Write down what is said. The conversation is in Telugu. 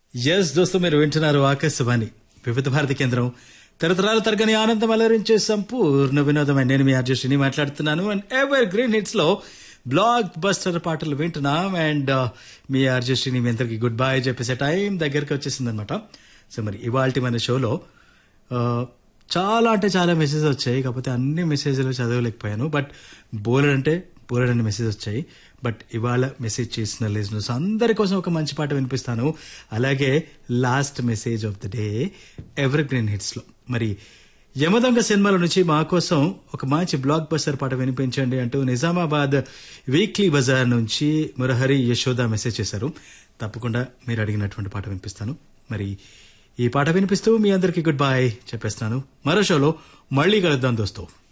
ఎస్ దోస్తు మీరు వింటున్నారు ఆకాశవాణి వివిధ భారతి కేంద్రం తరతరాలు తరగని ఆనందం అలరించే సంపూర్ణ వినోదమైన నేను మీ ఆర్జస్టిని మాట్లాడుతున్నాను అండ్ ఎవర్ గ్రీన్ హిట్స్ లో బ్లాక్ బస్టర్ పాటలు వింటున్నాం అండ్ మీ ఆర్జస్టిని మీ అందరికి గుడ్ బై చెప్పేసే టైం దగ్గరికి వచ్చేసింది అనమాట సో మరి ఇవాళ మన షోలో ఆ, చాలా అంటే చాలా మెసేజ్ వచ్చాయి కాకపోతే అన్ని మెసేజ్లు చదవలేకపోయాను బట్ బోలెడ్ అంటే బోలెడ్ అనే మెసేజ్ వచ్చాయి బట్ ఇవాళ మెసేజ్ చేసిన లిజనర్స్ అందరి కోసం ఒక మంచి పాట వినిపిస్తాను అలాగే last message of the day evergreen hits లో మరి యమదొంగ సినిమాల నుంచి మా కోసం ఒక మంచి బ్లాక్ బస్టర్ పాట వినిపించండి అంటూ నిజామాబాద్ వీక్లీ బజార్ నుంచి మురహరి యశోద మెసేజ్ చేశారు తప్పకుండా మీరు అడిగినటువంటి పాట వినిపిస్తాను మరి ఈ పాట వినిపిస్తూ మీ అందరికీ గుడ్ బై చెప్పేస్తున్నాను మరో షోలో మళ్ళీ కలుద్దాం దోస్తు